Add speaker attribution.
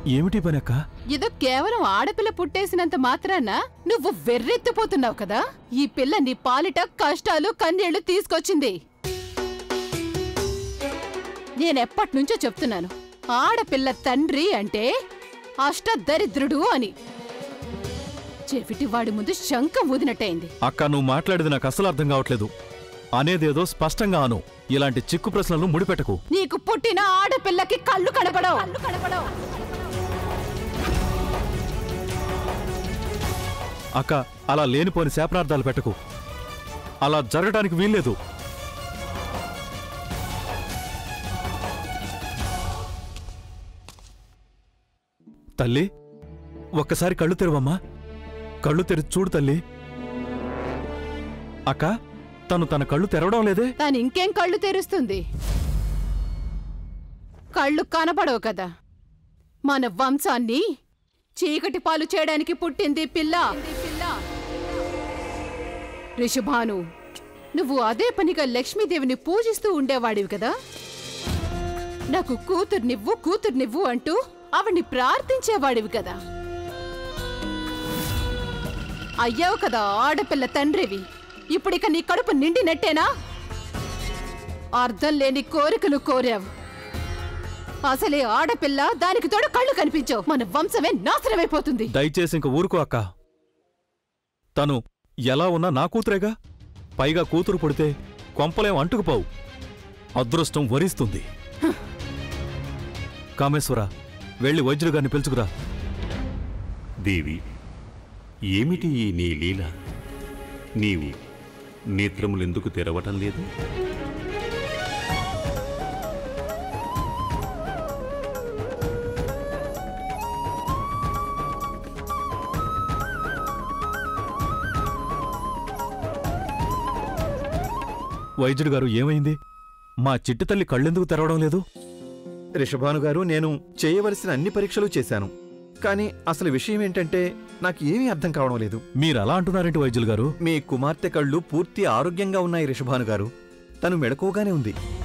Speaker 1: ఏమిటి పని అక్క
Speaker 2: ఏదో కేవలం ఆడపిల్ల పుట్టేసినంత మాత్రాన నువ్వు వెర్రెత్తిపోతున్నావు కదా ఈ పిల్ల నీ పాలిట కష్టాలు కన్నీళ్లు తీసుకొచ్చింది నేనెప్పటి నుంచో చెప్తున్నాను ఆడపిల్ల తండ్రి అంటే అష్టదరిద్రుడు అని చెవిటి వాడి ముందు శంఖం ఊదినట్టయింది
Speaker 1: అక్క నువ్వు మాట్లాడేది నాకు అసలు అర్థం కావట్లేదు అనేదేదో స్పష్టంగా అను ఇలాంటి చిక్కు ప్రశ్నలు ముడిపెట్టకు
Speaker 2: నీకు పుట్టిన ఆడపిల్లకి కళ్ళు కనపడవు కళ్ళు కనపడవు
Speaker 1: అక్క అలా లేనిపోని శాపనార్థాలు పెట్టకు అలా జరగడానికి వీల్లేదు తల్లి ఒక్కసారి కళ్ళు తెరవమ్మా కళ్ళు తెరిచి చూడు తల్లి అక్క తను తన కళ్ళు తెరవడం లేదే
Speaker 2: తాను ఇంకేం కళ్ళు తెరుస్తుంది కళ్ళు కనపడవు కదా మన వంశాన్ని చీకటి పాలు చేయడానికి పుట్టింది పిల్ల రిషభాను నువ్వు అదే పనిగా లక్ష్మీదేవిని పూజిస్తూ ఉండేవాడివి కదా నాకు కూతుర్నివ్వు కూతుర్నివ్వు అంటూ ఆవిడ్ని ప్రార్థించేవాడివి కదా అయ్యావు కదా ఆడపిల్ల తండ్రివి ఇప్పుడిక నీ కడుపు నిండినట్టేనా అర్థం లేని కోరికలు కోరావు అసలే ఆడపిల్ల దానికి తోడు కళ్ళు కనిపించవు మన వంశమే నాశనమైపోతుంది
Speaker 1: దయచేసి ఇంక ఊరుకో అక్క తను ఎలా ఉన్నా నా కూతురేగా పైగా కూతురు పుడితే కొంపలేం అంటుకుపోవు అదృష్టం వరిస్తుంది కామేశ్వర వెళ్ళి వైద్యుడు గారిని పిలుచుకురా
Speaker 3: దేవి ఏమిటి ఈ నీ లీల నీవు నేత్రములెందుకు తెరవటం లేదు
Speaker 1: వైద్యుడు గారు ఏమైంది మా చిట్టి తల్లి కళ్ళెందుకు తెరవడం లేదు
Speaker 4: రిషభాను గారు నేను చేయవలసిన అన్ని పరీక్షలు చేశాను కానీ అసలు విషయం ఏంటంటే నాకు ఏమీ అర్థం కావడం లేదు
Speaker 1: మీరు అలా అంటున్నారేంటి వైద్యులు గారు
Speaker 4: మీ కుమార్తె కళ్ళు పూర్తి ఆరోగ్యంగా ఉన్నాయి రిషభాను గారు తను మెడకోగానే ఉంది